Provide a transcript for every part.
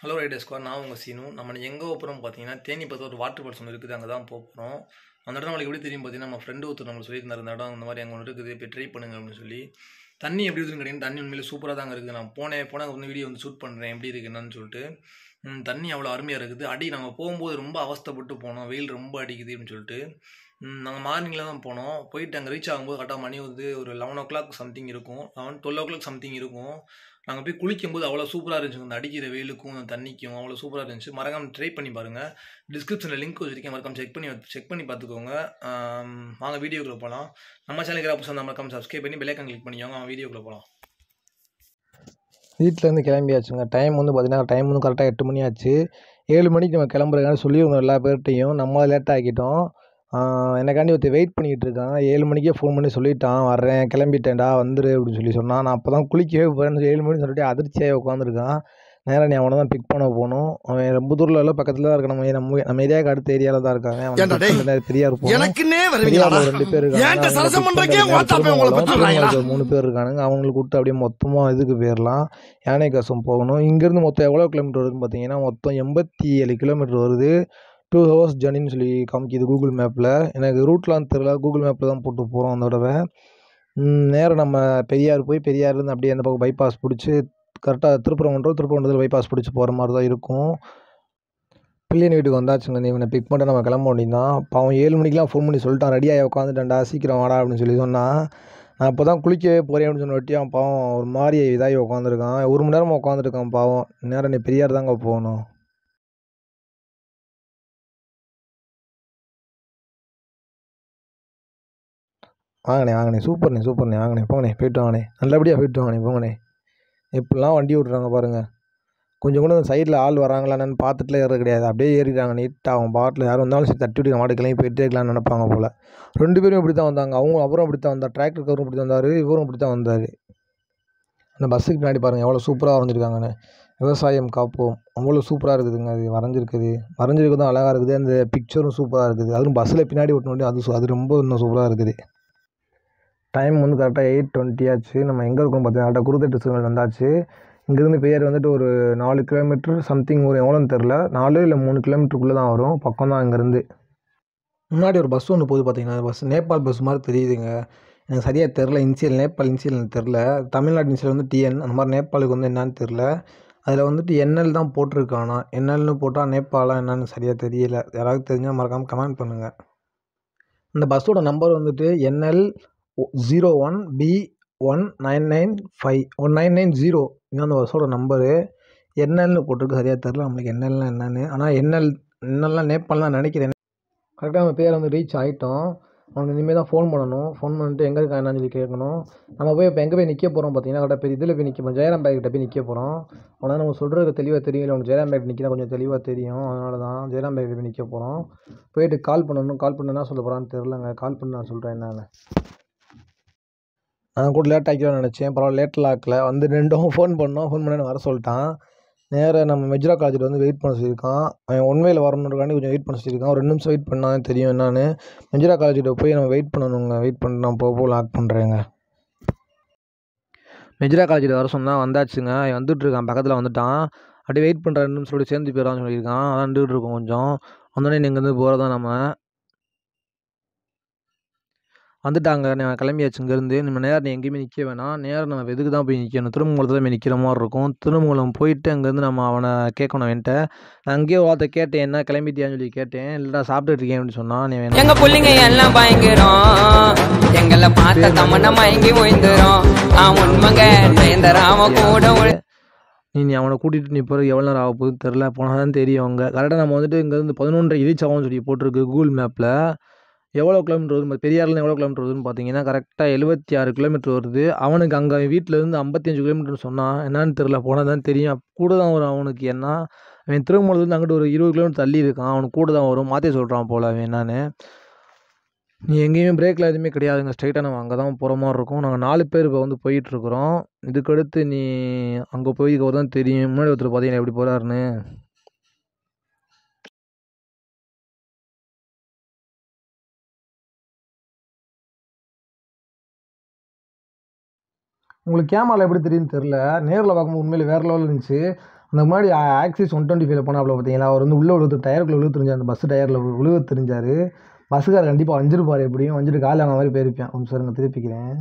Hello ரைடர்ஸ்கோ நான் உங்கள் சீனு நம்ம எங்கே போகிறோம் பார்த்தீங்கன்னா தேனி பார்த்து ஒரு வாட்டர் ஃபால்ஸ் ஒன்று இருக்குது அங்கே தான் போக போகிறோம் அந்த இடம் நம்மளுக்கு எப்படி தெரியும் பார்த்தீங்கன்னா நம்ம ஃப்ரெண்டு ஒருத்தர் நம்மளுக்கு சொல்லியிருந்தார் இந்த இடம் இந்த மாதிரி அங்கே ஒன்று இருக்குது போய் ட்ரை பண்ணுங்க அப்படின்னு சொல்லி தண்ணி எப்படி இருக்குன்னு கேட்டீங்கன்னா தண்ணி உண்மையிலே சூப்பராக தாங்க இருக்குது நான் போனேன் போனால் வந்து வீடியோ வந்து ஷூட் பண்ணுறேன் எப்படி இருக்கு என்னன்னு சொல்லிட்டு ம், தண்ணி அவ்வளோ அருமையாக இருக்குது அடி நாங்கள் போகும்போது ரொம்ப அவஸ்தைப்பட்டு போனோம் வெயில் ரொம்ப அடிக்குது அப்படின்னு சொல்லிட்டு நாங்கள் மார்னிங்கில் தான் போனோம் போயிட்டு அங்கே ரீச் ஆகும்போது கரெக்டாக மணி வந்து ஒரு லெவன் ஓ கிளாக் சம்திங் இருக்கும் eleven twelve o'clock something இருக்கும் நாங்கள் போய் குளிக்கும்போது அவ்வளோ சூப்பராக இருந்துச்சு அந்த அடிக்கிற வெயிலுக்கும் அந்த தண்ணிக்கும் அவ்வளோ சூப்பராக இருந்துச்சு மறக்காம ட்ரை பண்ணி பாருங்கள் டிஸ்கிரிப்ஷனில் லிங்க் வச்சிருக்கேன் மறக்காம செக் பண்ணி செக் பண்ணி பார்த்துக்கோங்க ஆம், வாங்க வீடியோக்குள்ளே போகலாம் நம்ம சேனலுக்கு அப்போ அந்த மறக்காம சப்ஸ்கிரைப் பண்ணி பெல்லைக்கன் கிளிக் பண்ணிக்கோங்க வாங்க வீடியோக்குள்ளே போகலாம் வீட்டிலேருந்து கிளம்பியாச்சுங்க டைம் வந்து பார்த்தீங்கன்னா டைம் வந்து கரெக்டாக எட்டு மணி ஆச்சு ஏழு மணிக்கு நம்ம கிளம்புறதுக்கான சொல்லியிருந்தோம் எல்லா பேர்ட்டையும் நம்ம லேட் ஆக்கிட்டோம் ஆஹ் எனக்காண்டி ஒருத்தர் வெயிட் பண்ணிக்கிட்டு இருக்கான் ஏழு மணிக்கே ஃபோன் பண்ணி சொல்லிட்டான் வர்றேன் கிளம்பிட்டேன்டா வந்துரு அப்படின்னு சொல்லி சொன்னான் நான் அப்போ தான் குளிக்கவே போகிறேன்னு ஏழு மணி சொல்லிட்டு அதிர்ச்சியாக உட்காந்துருக்கான் நேராக நீ அவனை தான் பிக் பண்ண போகணும் அவன் ரொம்ப தூரில் இல்லை பக்கத்தில் தான் இருக்க நம்ம நம்ம நம்ம ஏரியாவுக்கு அடுத்த ஏரியாவில் தான் இருக்காங்க அவன் ஏன்டா pick டேய்? பண்றது பெரியார் போகணும் எனக்குன்னே பெரியார்ல வருவீங்களாடா ஒரு ரெண்டு பேர் இருக்காங்க ஏன்ட்ட அவங்கள சரசம் pick பண்றதுக்கே பண்றதுக்கு வாட்ஸ்அப்ல உங்களை திருமங்கலம், பெற்றுறாங்களா திருமங்கலத்துல ஒரு மூணு பேர் இருக்கானுங்க அவங்களுக்கு விட்டு அப்படியே மொத்தமாக இதுக்கு போயிடலாம் யானைக்காசம் போகணும் இங்கேருந்து மொத்தம் எவ்வளோ கிலோமீட்டர் வருதுன்னு பார்த்தீங்கன்னா மொத்தம் எண்பத்தி ஏழு கிலோமீட்டர் வருது டூ ஹவர்ஸ் ஜர்னின்னு சொல்லி காமிக்குது கூகுள் மேப்பில் எனக்கு ரூட்லாம் தெரில கூகுள் மேப்பில் தான் போட்டு போகிறோம் அந்த தடவை நேரம் நம்ம பெரியார் போய் பெரியார்லேருந்து அப்படியே அந்த பக்கம் பைபாஸ் பிடிச்சி கரெக்டாக திருப்பரங்குன்றம் திருப்பரங்குன்றத்தில் பைபாஸ் பிடிச்சி போகிற மாதிரி தான் இருக்கும் பிள்ளைங்க வீட்டுக்கு வந்தாச்சுங்க நீ இவனை பிக் பண்ணிட்டு நம்ம கிளம்ப வேண்டியதான் பாவம் ஏழு மணிக்கெலாம் ஃபோன் பண்ணி சொல்லிட்டான் ரெடியாகி உட்காந்துட்டேன்டா சீக்கிரம் வாடா அப்படின்னு சொல்லி சொன்னான் நான் இப்போ தான் குளிக்கவே போகிறேன் அப்படின்னு சொன்ன வட்டி அவன் பாவம் ஒரு மாதிரி இதாகி உட்காந்துருக்கான் ஒரு மணி நேரமாக உட்காந்துருக்கான் பாவம் நேரம் நீ பெரியார் தாங்க போகணும் வாங்கண்ணே வாங்கண்ணே சூப்பர்ண்ணே சூப்பர்ண்ணே வாங்கண்ணே போங்கண்ணே போயிட்டு வாங்கண்ணே நல்லபடியாக போயிட்டு வாங்கண்ணே போங்கண்ணே எப்படிலாம் வண்டி விட்றாங்க பாருங்கள் கொஞ்சம் கூட சைடில் ஆள் வராங்களான்னு பார்த்துட்டுலாம் ஏறது கிடையாது அப்படியே ஏறிட்டாங்க நீட்டாக அவங்க பாட்டில் யாரும் வந்தாலும் சரி தட்டி விட்டு மாடு கிளம்பி போயிட்டே இருக்கலாம்னு நினைப்பாங்க போல் ரெண்டு பேரும் இப்படி தான் வந்தாங்க அவங்க அவரும் அப்படி தான் வந்தார் டிராக்டர் கவரும் இப்படி தான் வந்தார் இவரும் இப்படி தான் வந்தார் அந்த பஸ்ஸுக்கு பின்னாடி பாருங்கள் எவ்வளோ சூப்பராக வரைஞ்சிருக்காங்கன்னு விவசாயம் காப்போம் அவ்வளோ சூப்பராக இருக்குதுங்க அது வரைஞ்சிருக்குது வரைஞ்சிருக்கிறதும் அழகாக இருக்குது அந்த பிக்சரும் சூப்பராக இருக்குது அதுவும் பஸ்ஸில் பின்னாடி ஓட்டணும் அது சு- அது ரொம்ப இன்னும் சூப்பராக இருக்குது டைம் வந்து கரெக்டாக எயிட் டுவெண்ட்டி ஆச்சு நம்ம எங்கே இருக்கோம் பார்த்தீங்கன்னா கரெக்டாக குருத்தட்டு சிக்னல் வந்தாச்சு இங்கேருந்து பெயர் வந்துட்டு ஒரு நாலு கிலோமீட்டர் சம்திங் ஒரு எவ்வளோன்னு தெரில நாலு இல்லை மூணு கிலோமீட்டருக்குள்ளே தான் வரும் பக்கம் தான் இங்கேருந்து முன்னாடி ஒரு பஸ் ஒன்று போகுது பார்த்தீங்கன்னா அந்த பஸ் நேபாள் பஸ் மாதிரி தெரியுதுங்க எனக்கு சரியாக தெரில இன்சியல் நேபாள் இன்சியல் எனக்கு தெரில தமிழ்நாடு இன்சியல் வந்து டிஎன் அந்த மாதிரி நேபாளுக்கு வந்து என்னன்னு தெரில அதில் வந்துட்டு என்எல் தான் போட்டிருக்கானா என்எல்னு போட்டால் நேபாளா என்னன்னு சரியாக தெரியல யாராவது தெரிஞ்சால் மறக்காமல் கமெண்ட் பண்ணுங்கள் இந்த பஸ்ஸோட நம்பர் வந்துட்டு NL zero one B one nine nine five one nine nine zero இதுதான் அந்த பஸ்ஸோட நம்பரு என்எல்னு போட்டிருக்கு சரியாக தெரில நம்மளுக்கு என்எல்னா என்னன்னு ஆனால் என்எல் என்னெல்லாம் நேபாள் தான் நினைக்கிறேன் கரெக்டாக நம்ம பேர் வந்து ரீச் ஆகிட்டோம் அவனுக்கு இனிமேல் தான் ஃபோன் பண்ணணும் ஃபோன் பண்ணிட்டு எங்கே இருக்கா என்னன்னு சொல்லி கேட்கணும் நம்ம போய் இப்போ எங்கே போய் நிற்க போகிறோம் பார்த்தீங்கன்னா கரெக்டாக பெரிய இதில் போய் நிற்க போகிறோம் ஜெயராம் பேக்கிட்ட போய் நிற்க போகிறோம் அவனால் நம்ம சொல்கிறது தெளிவாக தெரியும் இல்லை உனக்கு ஜெயராம் பேக் நிற்கிறா கொஞ்சம் தெளிவாக தெரியும் அதனால தான் ஜெயராம் பேக்கிட்ட போய் நிற்க போகிறோம் போயிட்டு கால் பண்ணணும் கால் பண்ண என்ன சொல்ல போகிறான்னு தெரிலங்க கால் பண்ணி நான் சொல்கிறேன் என்னன்னு நான் கூட லேட் ஆக்கிடும்னு நினச்சேன் பரவாயில்ல லேட்டில் ஆக்கல வந்து ரெண்டும் ஃபோன் பண்ணோம் ஃபோன் பண்ணி வர சொல்லிட்டான் நேராக நம்ம மெஜ்ரா காலேஜில் வந்து வெயிட் பண்ண சொல்லியிருக்கான் அவன் உண்மையில் வரணுன்றக்காண்டி கொஞ்சம் வெயிட் பண்ண சொல்லியிருக்கான் ஒரு ரெண்டு நிமிஷம் வெயிட் பண்ணால் தெரியும் என்னன்னு மெஜ்ரா காலேஜில் போய் நம்ம வெயிட் பண்ணணுங்க வெயிட் பண்ணி நான் போக போக லாக் பண்ணுறேங்க மெஜ்ரா காலேஜில் வர சொன்னால் வந்தாச்சுங்க அவன் வந்துட்டு இருக்கான் பக்கத்தில் வந்துட்டான் அப்படியே வெயிட் பண்ணுற ரெண்டு நிமிஷம் சொல்லிட்டு சேர்ந்து போயிடலாம்னு சொல்லியிருக்கான் அதான் நின்றுட்டு இருக்கோம் கொஞ்சம் வந்தோடனே இங்கேருந்து போகிறதா நம்ம வந்துட்டாங்க நான் கிளம்பியாச்சு இங்கேருந்து நம்ம நேரம் நீ எங்கேயுமே நிற்க வேணாம் நேரம் நம்ம எதுக்கு தான் போய் நிற்கணும் திருமங்கலத்தில் போய் நிற்கிற மாதிரி இருக்கும் திருமங்கலம் போயிட்டு அங்கேருந்து நம்ம அவனை கேட்கணும் என்கிட்ட நான் அங்கேயே ஒரு வார்த்தை கேட்டேன் என்ன கிளம்பிட்டியான்னு சொல்லி கேட்டேன் இல்லைடா சாப்பிட்டுட்டு இருக்கேன் அப்படின்னு சொன்னான் நீ வேணா எங்க புள்ளைங்க எல்லாம் பயங்கரம் எங்களை பார்த்த தமன மயங்கி ஓய்ந்துரும் ஆ உண்மைங்க நேந்தராம கூட ஒளி- நீ நீ அவனை கூட்டிகிட்டு நீ பிறகு எவ்வளோ நேரம் ஆக போகுது தெரில போனால் தான் தெரியும் அங்கே கரெக்டாக நம்ம வந்துட்டு இங்கேருந்து பதினொன்றரை ரீச் ஆகும்னு சொல்லி போட்டிருக்கு கூகுள் மேப்பில் எவ்வளோ கிலோமீட்டர் வருது பெரியார்லேருந்து எவ்வளோ கிலோமீட்டர் வருதுன்னு பார்த்தீங்கன்னா கரெக்டாக எழுபத்தி ஆறு கிலோமீட்டர் வருது அவனுக்கு அங்கே வீட்டிலேருந்து ஐம்பத்தஞ்சு கிலோமீட்டர் சொன்னான் என்னன்னு தெரில போனால் தான் தெரியும் கூட தான் வரும் அவனுக்கு என்ன அவன் திருமணத்துலேருந்து அங்கிட்டு ஒரு இருபது கிலோமீட்டர் தள்ளி இருக்கான் அவனுக்கு கூட தான் வரும் மாற்றி சொல்கிறான் போல் அவன் என்னன்னு நீ எங்கேயுமே பிரேக்கில் எதுவுமே கிடையாதுங்க ஸ்ட்ரைட்டாக நம்ம அங்கே தான் போகிற மாதிரி இருக்கும் நாங்கள் நாலு பேர் இப்போ வந்து போயிட்டுருக்குறோம் இதுக்கடுத்து நீ அங்கே போய் ஒரு தான் தெரியும் முன்னாடி ஒருத்தர் பார்த்தீங்கன்னா எப்படி போகிறாருன்னு உங்களுக்கு கேமராவில் எப்படி தெரியும்னு தெரில நேரில் பார்க்கும்போது உண்மையிலே வேறு லெவலில் இருந்துச்சு இந்த மாதிரி ஆக்சிஸ் ஒன் டுவெண்ட்டி ஃபைவ்ல போனாப்புல பார்த்தீங்களா அவர் வந்து உள்ளே விழுத்து டயருக்குள்ளே விழுவு தெரிஞ்சார் அந்த பஸ் டயரில் விழுவ தெரிஞ்சார் பஸ்ஸுக்கார் கண்டிப்பாக வஞ்சிருப்பார் எப்படியும் வஞ்சிட்டு காலையில் அந்த மாதிரி போயிருப்பேன் கொஞ்சம் சார் இங்கே திருப்பிக்கிறேன்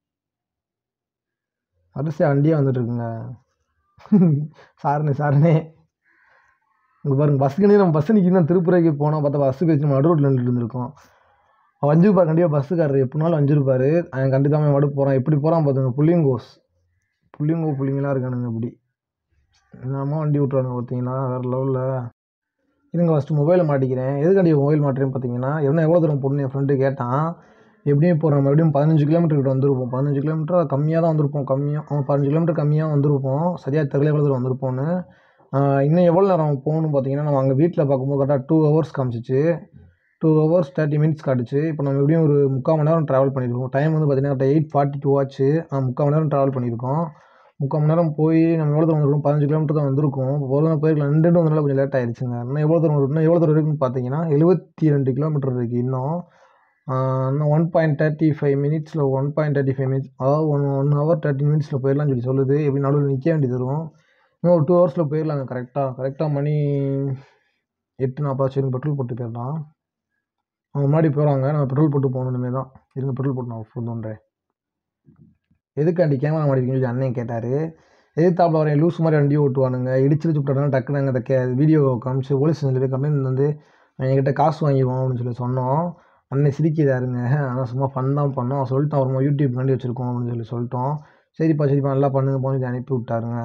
வரிசையாக வண்டியே வந்துட்டு இருக்குங்க சாருண்ணே சாருண்ணே இங்கே பாருங்க பஸ்ஸுக்கு நம்ம பஸ் நிற்கணும் திருப்புரைக்கு போனால் பார்த்தா பஸ்ஸு பேசி நம்ம நடு ரோட்டில் நின்றுட்டு இருந்திருக்கோம் வஞ்சிருப்பார் கண்டிப்பாக பஸ்ஸுக்காரர் எப்படினாலும் வஞ்சிருப்பார் அவன் கண்டுக்காமல் மடு போகிறான் எப்படி போகிறான் பார்த்துங்க புள்ளிங்கோஸ் புள்ளிங்கோ புள்ளிங்களாம் இருக்கானுங்க இப்படி என்னமோ வண்டி விட்ருவானுங்க பார்த்தீங்கன்னா வேறு லெவலில் இருங்க ஃபஸ்ட்டு மொபைலை மாட்டிக்கிறேன் எதுக்காண்டி மொபைல் மாட்டுறேன்னு பார்த்தீங்கன்னா என்ன எவ்வளோ தூரம் போகணும்னு என் ஃப்ரெண்டு கேட்டான் எப்படியும் இப்போ நம்ம எப்படியும் பதினஞ்சு கிலோமீட்டர் கிட்ட வந்திருப்போம் பதினஞ்சு கிலோமீட்டர் கம்மியாக தான் வந்திருப்போம் கம்மியாக அவன் பதினஞ்சு கிலோமீட்டர் கம்மியாக வந்திருப்போம் சரியாக தெரியல எவ்வளோ தூரம் வந்திருப்போம்னு ஆஹ் இன்னும் எவ்வளோ நேரம் போகணும்னு பார்த்தீங்கன்னா நம்ம அங்கே வீட்டில் பார்க்கும்போது கரெக்டாக டூ ஹவர்ஸ் காமிச்சிச்சு டூ ஹவர்ஸ் தேர்ட்டி மினிட்ஸ் காட்டுச்சு இப்போ நம்ம எப்படியும் ஒரு முக்கால் மணி நேரம் ட்ராவல் பண்ணியிருக்கோம் டைம் வந்து பார்த்தீங்கன்னா எயிட் ஃபார்ட்டி டூ ஆச்சு முக்கால் மணி நேரம் ட்ராவல் பண்ணியிருக்கோம் முக்கால் மணி நேரம் போய் நம்ம எவ்வளோ தூரம் வந்திருக்கோம் பதினஞ்சு கிலோமீட்டர் தான் வந்திருக்கோம் இப்போ ஒரு நாள் போயிருக்கலாம் ரெண்டு ரெண்டு வந்தனால கொஞ்சம் லேட் ஆயிடுச்சுங்க இன்னும் எவ்வளோ தூரம் வரும்? இன்னும் எவ்வளோ தூரம் இருக்குன்னு பார்த்தீங்கன்னா எழுபத்தி ரெண்டு கிலோமீட்டர் இருக்குது இன்னும் ஆஹ் இன்னும் ஒன் பாயிண்ட் தேர்ட்டி ஃபைவ் மினிட்ஸில் one point thirty five minutes அதாவது ஒன் ஒன் ஹவர் தேர்ட்டி மினிட்ஸில் போயிடலாம்னு சொல்லி சொல்லுது எப்படி நடுவில் நிற்க வேண்டியது வரும் இன்னும் ஒரு டூ ஹவர்ஸில் போயிடலாங்க கரெக்டாக கரெக்டாக மணி எட்டு நாற்பது சரி பெட்ரோல் போட்டு போயிடலாம் அவங்க முன்னாடி போகிறாங்க நம்ம பெட்ரோல் போட்டு போகணுமே தான் இருங்க பெட்ரோல் போட்டு நான் ஃபோன் பண்ணுறேன் எதுக்காண்டி கேமரா மாட்டிருக்கீங்கன்னு சொல்லி அண்ணன் கேட்டார் எதிர்த்தாப்புல வரேன் லூஸ் மாதிரி வண்டியை ஓட்டுவானுங்க இடிச்சு விட்டாங்க டக்குனு அங்கே கே வீடியோ காமிச்சு போலீஸ் ஸ்டேஷனில் போய் கம்ப்ளைண்ட் வந்து என்கிட்ட காசு வாங்கிடுவோம் அப்படின்னு சொல்லி சொன்னோம் அண்ணன் சிரிக்கிறாருங்க ஆனால் சும்மா ஃபன் தான் பண்ணோம் சொல்லிட்டோம் அப்புறமா யூடியூப் கண்டி வச்சுருக்கோம் அப்படின்னு சொல்லி சொல்லிட்டோம் சரிப்பா சரிப்பா நல்லா பண்ணுங்க போன்னு சொல்லி அனுப்பி விட்டாருங்க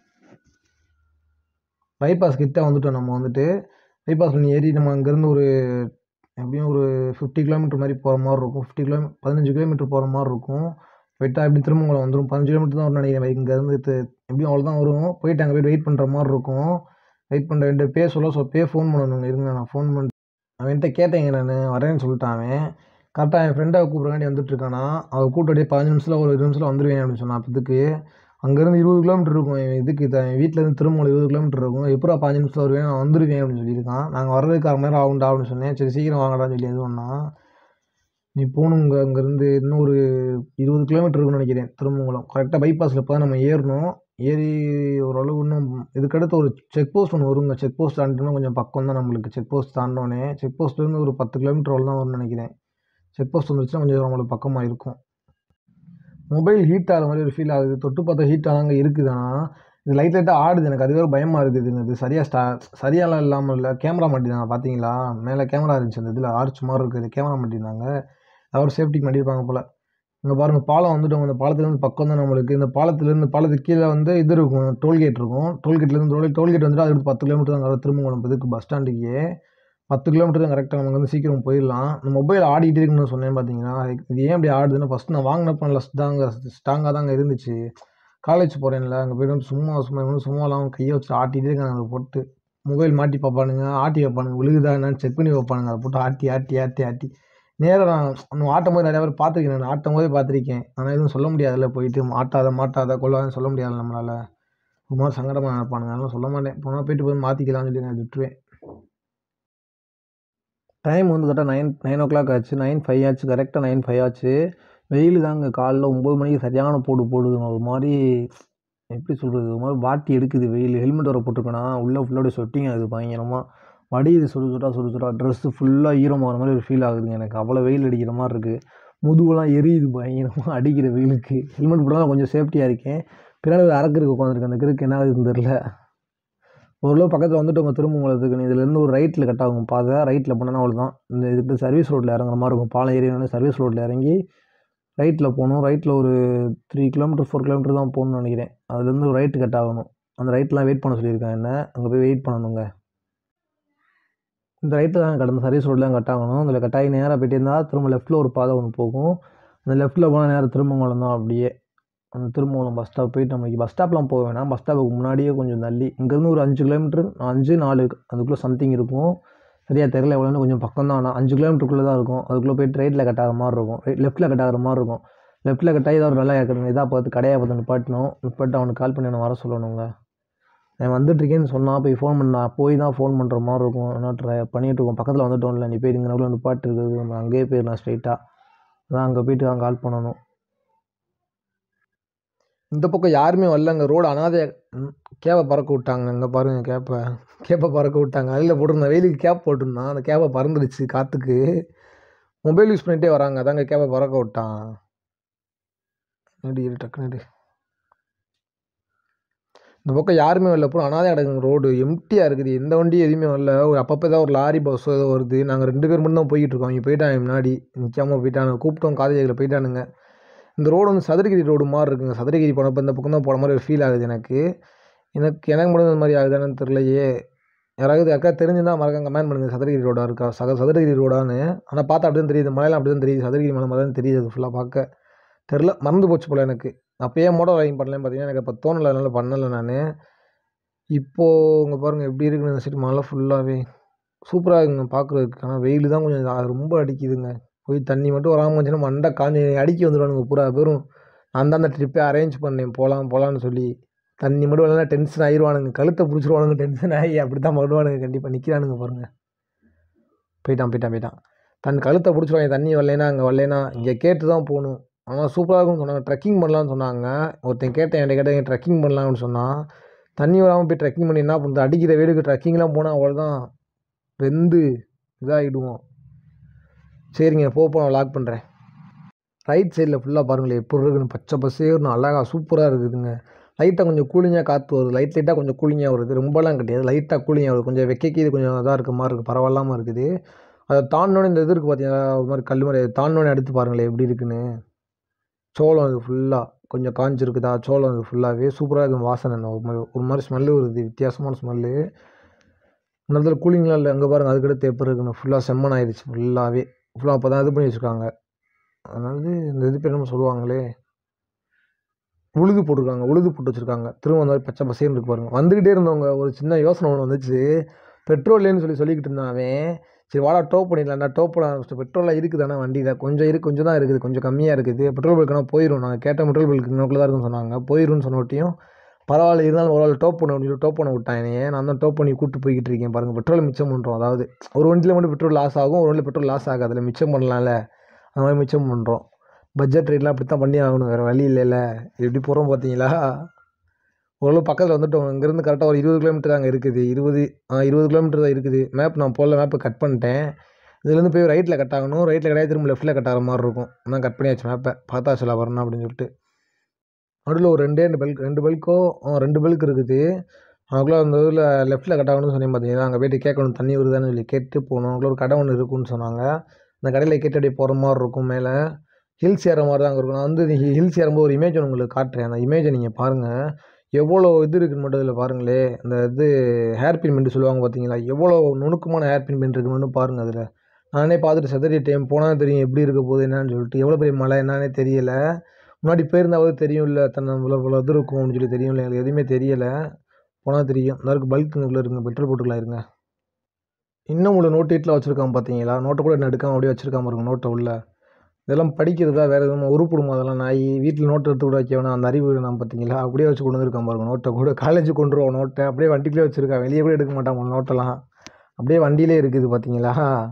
பைபாஸ் கிட்ட வந்துட்டோம் நம்ம வந்துட்டு பைபாஸ் பண்ணி ஏறி நம்ம அங்கேருந்து ஒரு எப்படியும் ஒரு ஃபிஃப்டி கிலோமீட்டர் மாதிரி போகிற மாதிரி இருக்கும் ஃபிஃப்டி கிலோ பதினஞ்சு கிலோமீட்டர் போகிற மாதிரி இருக்கும் போயிட்டா எப்படி திருமங்கலம் வந்துடும் பதினஞ்சு கிலோமீட்டர் தான் வரும்னு நினைக்கிறேன் இங்கேருந்து எப்படியும் அவ்வளோ தான் வரும் போயிட்டு அங்கே போய்ட்டு வெயிட் பண்ணுற மாதிரி இருக்கும் வெயிட் பண்ணுற ரெண்டு பே சொல்ல சொல் பே ஃபோன் பண்ணணுங்க இருங்க நான் ஃபோன் பண்ணி அவன்கிட்ட கேட்டேங்க நான் வரேன்னு சொல்லிட்டான் அவன் கரெக்டாக என் ஃப்ரெண்டை கூப்பிட்றக்காண்டி வந்துட்டுருக்கானா அவள் கூப்பிட்டு பதினஞ்சு நிமிஷத்தில் ஒரு இருபது நிமிஷத்தில் வந்துடுவேன் அப்படின்னு சொன்னான் அப்போதுக்கு அங்கேருந்து இருபது கிலோமீட்டர் இருக்கும் என் இதுக்கு த என் வீட்டிலேருந்து திருமங்கலம் இருபது கிலோமீட்டர் இருக்கும் எப்படா பதினஞ்சு நிமிஷத்தில் வருவேன் நான் வந்துடுவேன் அப்படின்னு சொல்லியிருக்கான் நாங்கள் வர்றதுக்கு அரை மணி நேரம் ஆகும்டா அப்படின்னு சொன்னேன் சரி சீக்கிரம் வாங்கடான்னு சொல்லி எது ஒன்றா நீ போகணுங்க அங்கேருந்து இன்னும் ஒரு இருபது கிலோமீட்டர் இருக்கும்னு நினைக்கிறேன் திருமங்கலம் கரெக்டாக பைபாஸில் இப்போ தான் நம்ம ஏறணும் ஏறி ஓரளவு இன்னும் இதுக்கடுத்து ஒரு செக் போஸ்ட் ஒன்று வருங்க செக் போஸ்ட் தாண்டினா கொஞ்சம் பக்கம் தான் நம்மளுக்கு செக் போஸ்ட் தாண்டினோடனே செக் போஸ்ட்லேருந்து ஒரு பத்து கிலோமீட்டர் அவ்வளோ தான் வரும்னு நினைக்கிறேன் செக் போஸ்ட் வந்துருச்சுன்னா கொஞ்சம் நம்மளுக்கு பக்கமாக இருக்கும் மொபைல் ஹீட் ஆகிற மாதிரி ஒரு ஃபீல் ஆகுது தொட்டு பார்த்தா ஹீட் ஆகாங்க இருக்குதுன்னா இது லைட் லைட்டாக ஆடுது எனக்கு அதுவே பயமாக இருக்குதுங்க இது சரியாக ஸ்டா சரியாலாம் இல்லாமல் இல்லை கேமரா மாட்டிருந்தாங்க பார்த்தீங்களா மேலே கேமரா இருந்துச்சு அந்த இதில் ஆர்ச் மாதிரி இருக்குது கேமரா மாட்டிருந்தாங்க அவர் சேஃப்டிக்கு மாட்டியிருப்பாங்க போல் இங்கே பாருங்கள் பாலம் வந்துட்டோம் அந்த பாலத்துலேருந்து பக்கம் தான் நம்மளுக்கு இந்த பாலத்துலேருந்து பாலத்துக்கு கீழே வந்து இது இருக்கும் டோல்கேட் இருக்கும் டோல்கேட்லேருந்து டோல் டோல்கேட் வந்துட்டு அது பத்து கிலோமீட்டர் தான் கரெக்டாக திருமங்கலம் இதுக்கு பஸ் ஸ்டாண்டுக்கே பத்து கிலோமீட்டர் தான் கரெக்டாக நமக்கு வந்து சீக்கிரம் போயிடலாம் இந்த மொபைல் ஆடிக்கிட்டே இருக்குன்னு சொன்னேன் பார்த்தீங்கன்னா இது ஏன் இப்படி ஆடுதுன்னா ஃபஸ்ட்டு நான் வாங்கினப்ப நல்லா தாங்க ஸ்ட்ராங்காக தாங்க இருந்துச்சு காலேஜ் போகிறேன்ல அங்கே போய்ட்டு வந்து சும்மா சும்மா இவனு சும்மாலாம் கையை வச்சு ஆட்டிகிட்டே இருக்காங்க அதை போட்டு மொபைல் மாட்டி பார்ப்பானுங்க ஆட்டி வைப்பானுங்க விழுகுதா என்னன்னு செக் பண்ணி வைப்பானுங்க அதை போட்டு ஆட்டி ஆட்டி ஆட்டி ஆட்டி நேராக நான் நம்ம ஆட்டும் போது நிறையா பேர் பார்த்துருக்கேன் நான் ஆட்டும் போதே பார்த்துருக்கேன் ஆனால் எதுவும் சொல்ல முடியாதுல்ல போயிட்டு மாட்டாத மாட்டாத கொள்ளாதன்னு சொல்ல முடியாது நம்மளால் ஒரு மாதிரி சங்கடமாக நினைப்பானுங்க அதெல்லாம் சொல்ல மாட்டேன் போனால் போயிட்டு போய் மாற்றிக்கலாம்னு சொல்லி நான் விட்டுருவேன் டைம் வந்து கரெக்டாக நைன் நைன் ஓ கிளாக் ஆச்சு நைன் ஃபைவ் ஆச்சு கரெக்டாக நைன் ஃபைவ் ஆச்சு வெயில் தாங்க காலைல ஒம்பது மணிக்கு சரியான போடு போடுதுங்க ஒரு மாதிரி எப்படி சொல்கிறது ஒரு மாதிரி வாட்டி எடுக்குது வெயில் ஹெல்மெட் வர போட்டிருக்கேனா உள்ளே ஃபுல்லாக சொட்டிங் ஆகுது பயங்கரமாக வடியுது சுடு சுட்டா சுடு சுட்டா ட்ரெஸ்ஸு ஃபுல்லாக ஈரமாகிற மாதிரி ஒரு ஃபீல் ஆகுதுங்க எனக்கு அவ்வளோ வெயில் அடிக்கிற மாதிரி இருக்குது முதுகுலாம் எரியுது பயங்கரமாக அடிக்கிற வெயிலுக்கு ஹெல்மெட் போட்டால் கொஞ்சம் சேஃப்டியாக இருக்கேன் பின்னாடி ஒரு அரக்கிருக்கு உட்காந்துருக்கு அந்த கிறுக்கு என்ன ஆகுதுன்னு தெரில ஓரளவு பக்கத்தில் வந்துட்டவங்க திருமங்கலத்துக்கு இதுலேருந்து ஒரு ரைட்டில் கட் ஆகும் பாதை ரைட்டில் போனோன்னா அவ்வளோதான் இந்த இதுக்கு சர்வீஸ் ரோட்டில் இறங்குற மாதிரி இருக்கும் பாலம் ஏரியானே சர்வீஸ் ரோட்டில் இறங்கி ரைட்டில் போகணும் ரைட்டில் ஒரு த்ரீ கிலோமீட்டர் ஃபோர் கிலோமீட்டர் தான் போகணும்னு நினைக்கிறேன் அதுலேருந்து ஒரு ரைட்டு கட் ஆகணும் அந்த ரைட்லாம் வெயிட் பண்ண சொல்லியிருக்காங்க என்ன அங்கே போய் வெயிட் பண்ணணுங்க இந்த ரைட்டு தான் கடந்த சர்வீஸ் ரோட்லாம் கட் ஆகணும் அதில் கட் ஆகி நேராக போயிட்டே இருந்தால் திரும்ப லெஃப்ட்டில் ஒரு பாதை ஒன்று போகும் அந்த லெஃப்ட்டில் போனால் நேராக திருமங்கலம் தான் அப்படியே அந்த திருமங்கலம் பஸ் ஸ்டாப் போயிட்டு நம்மளுக்கு பஸ் ஸ்டாப்லாம் போக வேணாம் பஸ் ஸ்டாப்புக்கு முன்னாடியே கொஞ்சம் தள்ளி இங்கேருந்து ஒரு அஞ்சு கிலோமீட்டர் அஞ்சு நாலு அதுக்குள்ளே சம்திங் இருக்கும் சரியாக தெரியல எவ்வளோன்னு கொஞ்சம் பக்கம் தான் ஆனால் அஞ்சு கிலோமீட்டருக்குள்ளே தான் இருக்கும் அதுக்குள்ளே போயிட்டு ரைட்டில் கட் ஆகிற மாதிரி இருக்கும் ரைட் லெஃப்ட்டில் கட் ஆகிற மாதிரி இருக்கும் லெஃப்ட்டில் கட் ஆகி ஏதாவது ஒரு நல்லா இருக்கிற இதாக பார்த்து கடையாக பார்த்து நிப்பாட்டணும் நிப்பாட்டு அவனுக்கு கால் பண்ணி நான் வர சொல்லணுங்க நான் வந்துட்டுருக்கேன்னு சொன்னால் போய் ஃபோன் பண்ணா போய் தான் ஃபோன் பண்ணுற மாதிரி இருக்கும் ஏன்னா ட்ரை பண்ணிகிட்டு இருக்கோம் பக்கத்தில் வந்துட்டோம்ல நீ போய் இங்கே நடுவில் நிப்பாட்டு இருக்குது நம்ம அங்கேயே போயிடலாம் ஸ்ட்ரைட்டாக அதான் அங்கே போயிட்டு அங்கே கால் பண்ணணும் இந்த பக்கம் யாருமே வரலங்க ரோடு அனாதை ம், கேப்பை பறக்க விட்டாங்க இங்கே பாருங்கள் கேப்பை கேப்பை பறக்க விட்டாங்க அதில் போட்டிருந்தேன் வெயிலுக்கு கேப் போட்டிருந்தான் அந்த கேப்பை பறந்துடுச்சு காற்றுக்கு மொபைல் யூஸ் பண்ணிகிட்டே வராங்க அதாங்க கேப்பை பறக்க விட்டான் நெடு இரு டக்கு நெடு இந்த பக்கம் யாருமே வரல அப்புறம் அனாதை அடங்குங்க ரோடு எம்டியாக இருக்குது எந்த வண்டியும் எதுவுமே வரல ஒரு அப்பப்போ ஏதாவது ஒரு லாரி பஸ் ஏதோ வருது நாங்கள் ரெண்டு பேர் மட்டும் தான் போய்கிட்டு இருக்கோம் இங்கே போயிட்டாங்க முன்னாடி நிற்காம போயிட்டானுங்க கூப்பிட்டோம் காலேஜில் போயிட்டானுங்க இந்த ரோடு வந்து சதுரகிரி ரோடு மாதிரி இருக்குங்க சதுரகிரி போனப்போ இந்த பக்கம் தான் போன மாதிரி ஒரு ஃபீல் ஆகுது எனக்கு எனக்கு எனக்கு மட்டும் இந்த மாதிரி ஆகுதானு தெரிலையே யாராவது அக்கா தெரிஞ்சுருந்தா மறக்காம கமெண்ட் பண்ணுங்கள் சதுரகிரி ரோடாக இருக்கா சக சதுரகிரி ரோடான்னு ஆனால் பார்த்தா அப்படி தான் தெரியுது மலையெல்லாம் அப்படி தான் தெரியுது சதுரகிரி மலை மாதிரி தான் தெரியுது அது ஃபுல்லாக பார்க்க தெரில மறந்து போச்சு போல் எனக்கு அப்போயே மோட்டோ ரைடிங் பண்ணலன்னு பார்த்தீங்கன்னா எனக்கு அப்போ தோணலை அதனால் பண்ணலை நான் இப்போது இங்கே பாருங்கள் எப்படி இருக்குன்னு இந்த சைடு மலை ஃபுல்லாகவே சூப்பராக இருக்குங்க பார்க்குறதுக்கு ஆனால் வெயில் தான் கொஞ்சம் இதா- ரொம்ப அடிக்குதுங்க போய் தண்ணி மட்டும் வராமல் இருந்துச்சுன்னா மண்டை காஞ்சி அடிக்க வந்துடுவானுங்க பூரா பேரும் நான் தான் அந்த ட்ரிப்பே அரேஞ்ச் பண்ணேன் போகலாம் போகலான்னு சொல்லி தண்ணி மட்டும் வரலன்னா டென்ஷன் ஆயிடுவானுங்க கழுத்தை பிடிச்சிருவானுங்க டென்ஷன் ஆகி அப்படி தான் பண்ணுவானுங்க கண்டிப்பாக நிற்கிறானுங்க பாருங்கள் போயிட்டான் போயிட்டான் போயிட்டான் தன் கழுத்தை பிடிச்சிருவாங்க தண்ணி வரலைன்னா அங்கே வரலைன்னா இங்கே கேட்டு தான் போகணும் ஆனால் சூப்பராக இருக்கும்னு சொன்னாங்க ட்ரெக்கிங் பண்ணலான்னு சொன்னாங்க ஒருத்தன் கேட்டேன் என்கிட்ட கேட்டேன் ட்ரெக்கிங் பண்ணலாம்னு சொன்னான் தண்ணி வராமல் போய் ட்ரெக்கிங் பண்ணி என்ன பண்ணுறது அடிக்கிற வெயிலுக்கு ட்ரெக்கிங்லாம் போனால் அவ்வளோதான் வெந்து இதாகிடுவோம் சரிங்க போ போ நான் லாக் பண்ணுறேன் ரைட் சைடில் ஃபுல்லாக பாருங்களேன் எப்படி இருக்குன்னு பச்சை பசேர்னு அழகாக சூப்பராக இருக்குதுங்க லைட்டாக கொஞ்சம் கூலிங்காக காற்று வருது லைட் லைட்டாக கொஞ்சம் கூலிங்காக வருது ரொம்பலாம் கிடையாது லைட்டாக கூலிங்காக வருது கொஞ்சம் வெக்கைக்கு இது கொஞ்சம் இதாக இருக்க மாதிரி இருக்குது பரவாயில்லாமல் இருக்குது அதை தாண்டினோடனே இந்த இது இருக்குது பார்த்தீங்கன்னா ஒரு மாதிரி கல் மாதிரி தாண்டினோடனே எடுத்து பாருங்களேன் எப்படி இருக்குன்னு சோளம் இது ஃபுல்லாக கொஞ்சம் காஞ்சிருக்குதா சோளம் இது ஃபுல்லாகவே சூப்பராக இருக்கும் வாசனை இந்த ஒரு மாதிரி ஒரு மாதிரி ஸ்மெல்லு வருது வித்தியாசமான ஸ்மெல்லு இந்த இடத்துல கூலிங்லாம் இல்லை அங்கே பாருங்கள் அதுக்கடுத்து எப்படி இருக்குன்னு ஃபுல்லாக செம்மன் ஆயிடுச்சு ஃபுல்லாகவே ஃபுல்லாக அப்போ தான் இது பண்ணி வச்சுருக்காங்க அதாவது இந்த இது பேர் என்ன சொல்லுவாங்களே உழுது போட்டிருக்காங்க உழுது போட்டு வச்சுருக்காங்க திரும்ப அந்த மாதிரி பச்சை பசேன்னு இருக்கு பாருங்க வந்துக்கிட்டே இருந்தவங்க ஒரு சின்ன யோசனை ஒன்று வந்துச்சு பெட்ரோல் இல்லைன்னு சொல்லி சொல்லிக்கிட்டு இருந்தான் அவன் சரி வாடா டோப் பண்ணிடலாம்டா டோப் பண்ண ஆரம்பிச்சிட்டு பெட்ரோலாக இருக்குதானே வண்டியில் கொஞ்சம் இருக்கு கொஞ்சம் தான் இருக்குது கொஞ்சம் கம்மியாக இருக்குது பெட்ரோல் பல்க்குனா போயிடும் நாங்கள் கேட்ட பெட்ரோல் பல்க்கு இன்னொக்குள்ள தான் இருக்குன்னு சொன்னாங்க போயிடும்னு சொன்னவட்டியும் பரவாயில்ல இருந்தாலும் ஒரு ஆள் டோப் பண்ண முடியும் டோப் பண்ண விட்டான் என்னைய நான் தான் டோப் பண்ணி கூப்பிட்டு போய்கிட்டு இருக்கேன் பாருங்கள் பெட்ரோல் மிச்சம் பண்ணுறோம் அதாவது ஒரு வண்டியில் மட்டும் பெட்ரோல் லாஸ் ஆகும் ஒரு வண்டியில் பெட்ரோல் லாஸ் ஆகாது அதில் மிச்சம் பண்ணலாம்ல அந்த மாதிரி மிச்சம் பண்ணுறோம் பட்ஜெட் ரேட்லாம் அப்படி தான் பண்ணி ஆகணும் வேறு வழி இல்லைல்ல எப்படி போகிறோம் பார்த்தீங்களா ஓரளவு பக்கத்தில் வந்துட்டோம் இங்கேருந்து கரெக்டாக ஒரு இருபது கிலோமீட்டர் அங்கே இருக்குது இருபது ஆ இருபது கிலோமீட்டர் தான் இருக்குது மேப் நான் போடல மேப்பை கட் பண்ணிட்டேன் இதுலேருந்து போய் ரைட்டில் கட் ஆகணும் ரைட்டில் கிடையாது திரும்ப லெஃப்ட்டில் கட் ஆகிற மாதிரி இருக்கும் அதான் கட் பண்ணியாச்சு மேப்பை பார்த்தா சொல்ல வரணும் அப்படின்னு சொல்லிட்டு நடுவில் ஒரு ரெண்டே ரெண்டு பல்க் ரெண்டு பல்க்கோ ரெண்டு பல்க் இருக்குது அதுக்குள்ளே அந்த இதில் லெஃப்ட்டில் கட் ஆகணும்னு சொன்னேன் பார்த்தீங்கன்னா அங்கே போயிட்டு கேட்கணும் தண்ணி வருதான்னு சொல்லி கேட்டு போகணும் அதுக்குள்ள ஒரு கடை ஒன்று இருக்குன்னு சொன்னாங்க அந்த கடையில் கேட்டு அப்படியே போகிற மாதிரி இருக்கும் மேலே ஹில்ஸ் ஏற மாதிரி தான் அங்கே இருக்கும் நான் வந்து ஹில்ஸ் ஏறும்போது ஒரு இமேஜ் உங்களுக்கு காட்டுறேன் அந்த இமேஜை நீங்கள் பாருங்கள் எவ்வளோ இது இருக்குன்னு மட்டும் இதில் பாருங்களே அந்த இது ஹேர் பின் பெண்டு சொல்லுவாங்க பார்த்தீங்களா எவ்வளோ நுணுக்கமான ஹேர் பின் பெண்ட் இருக்குன்னு பாருங்கள் அதில் நானே பார்த்துட்டு செதறி டைம் போனால் தெரியும் எப்படி இருக்க போகுது என்னன்னு சொல்லிட்டு எவ்வளோ பெரிய மலை என்னன்னே தெரியல முன்னாடி போயிருந்தாவது தெரியும் இல்லை தன்னை இவ்வளோ இவ்வளோ இது இருக்கும் அப்படின்னு சொல்லி தெரியும் இல்லை எனக்கு எதுவுமே தெரியலை போனால் தெரியும் இந்த இருக்கு பல்க் உள்ள இருங்க பெட்ரோல் போட்டுக்கலாம் இருங்க இன்னும் உள்ள நோட் எயிட்டில் வச்சுருக்கான் பார்த்தீங்களா நோட்டை கூட என்ன எடுக்காம அப்படியே வச்சுருக்காம பாருங்க நோட்டை உள்ள இதெல்லாம் படிக்கிறதா வேறு எதுவும் உருப்பிடுமா அதெல்லாம் நாய் வீட்டில் நோட்டு எடுத்து கூட வைக்க வேணாம் அந்த அறிவு நான் பார்த்தீங்களா அப்படியே வச்சு கொண்டு வந்திருக்கான் பாருங்க நோட்டை கூட காலேஜ் கொண்டு வருவோம் நோட்டை அப்படியே வண்டிக்குள்ளே வச்சுருக்கான் வெளியே கூட எடுக்க மாட்டான் உன் நோட்டெல்லாம் அப்படியே வண்டியிலே இருக்குது பார்த்தீங்களா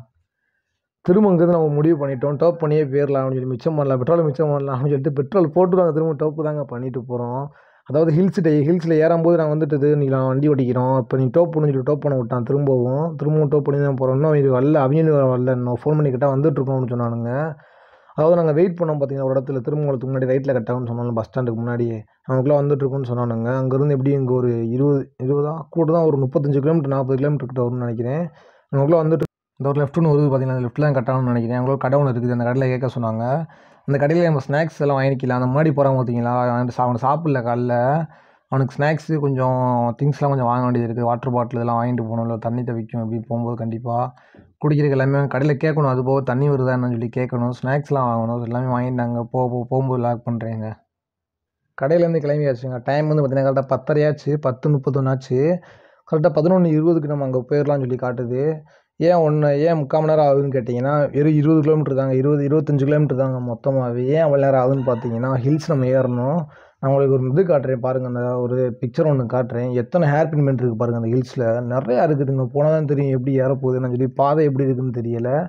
திரும்ப இங்கேருந்து நம்ம முடிவு பண்ணிட்டோம் டோப் பண்ணியே போயிடலாம் அப்படின்னு சொல்லி மிச்சம் பண்ணலாம் பெட்ரோல் மிச்சம் பண்ணலாம் அப்படின்னு சொல்லிட்டு பெட்ரோல் போட்டு நாங்கள் திரும்ப டோப்பு தாங்க பண்ணிட்டு போகிறோம் அதாவது ஹில்ஸ் டே ஹில்ஸில் ஏறும்போது நாங்கள் வந்துட்டு நீ நான் வண்டி ஓட்டிக்கிறோம் இப்போ நீ டோப் பண்ணு சொல்லி டோப் பண்ண விட்டான் திரும்பவும் திரும்பவும் டோப் பண்ணி தான் போகிறோம் இன்னும் இது வரல அவங்க வரல நான் ஃபோன் பண்ணி கேட்டால் வந்துட்டுருக்கோம் அப்படின்னு சொன்னானுங்க அதாவது நாங்கள் வெயிட் பண்ணோம் பார்த்தீங்கன்னா ஒரு இடத்துல திருமங்கலத்துக்கு முன்னாடி ரைட்டில் கட்டாகும்னு சொன்னாலும் பஸ் ஸ்டாண்டுக்கு முன்னாடி அவங்களுக்குலாம் வந்துட்டுருக்குன்னு சொன்னானுங்க அங்கேருந்து எப்படி இங்கே ஒரு இருபது இருபதா கூட தான் ஒரு முப்பத்தஞ்சு கிலோமீட்டர் நாற்பது கிலோமீட்டர் கிட்ட வரும்னு நினைக்கிறேன் அவங்களுக்குலாம் வந்துட்டு இந்த ஒரு லெஃப்ட்னு வருது பார்த்தீங்கன்னா லெஃப்ட்டில் தான் கட்டாகணும்னு நினைக்கிறேன் அவங்களுக்கு கடை ஒன்று இருக்குது அந்த கடையில் கேட்க சொன்னாங்க அந்த கடையில் நம்ம ஸ்நாக்ஸ் எல்லாம் வாங்கிக்கலாம் அந்த முன்னாடி போகிறாங்க பார்த்தீங்களா அவன் சா- அவனை சாப்பிடல காலைல அவனுக்கு ஸ்நாக்ஸு கொஞ்சம் திங்ஸ்லாம் கொஞ்சம் வாங்க வேண்டியது இருக்குது வாட்டர் பாட்டில் இதெல்லாம் வாங்கிட்டு போகணும் இல்லை தண்ணி தவிக்கும் அப்படி போகும்போது கண்டிப்பாக குடிக்கிறதுக்கு எல்லாமே கடையில் கேட்கணும் அது போக தண்ணி வருதா என்னன்னு சொல்லி கேட்கணும் ஸ்நாக்ஸ்லாம் வாங்கணும் அது எல்லாமே வாங்கிட்டு நாங்கள் போ போ- போகும்போது லாக் பண்ணுறேங்க கடையிலேருந்து கிளம்பியாச்சுங்க டைம் வந்து பார்த்தீங்கன்னா கரெக்டாக பத்தரையாச்சு பத்து முப்பத்தொன்னாச்சு கரெக்டாக பதினொன்று இருபதுக்கு நம்ம அங்கே போயிடலாம்னு சொல்லி காட்டுது ஏன் ஒன்று ஏன் முக்கால் மணி நேரம் ஆகுதுன்னு கேட்டிங்கன்னா வெறும் இருபது கிலோமீட்டர் தாங்க இருபது இருபத்தஞ்சு கிலோமீட்டர் தாங்க மொத்தமாகவே ஏன் அவ்வளோ நேரம் ஆகுதுன்னு பார்த்தீங்கன்னா ஹில்ஸ் நம்ம ஏறணும் நான் உங்களுக்கு ஒரு இது காட்டுறேன் பாருங்கள் அந்த ஒரு பிக்சர் ஒன்று காட்டுறேன் எத்தனை ஹேர் பின் பெண்ட் இருக்குது பாருங்கள் அந்த ஹில்ஸில் நிறையா இருக்குதுங்க போனால் தான் தெரியும் எப்படி ஏறப்போகுதுன்னு சொல்லி பாதை எப்படி இருக்குன்னு தெரியல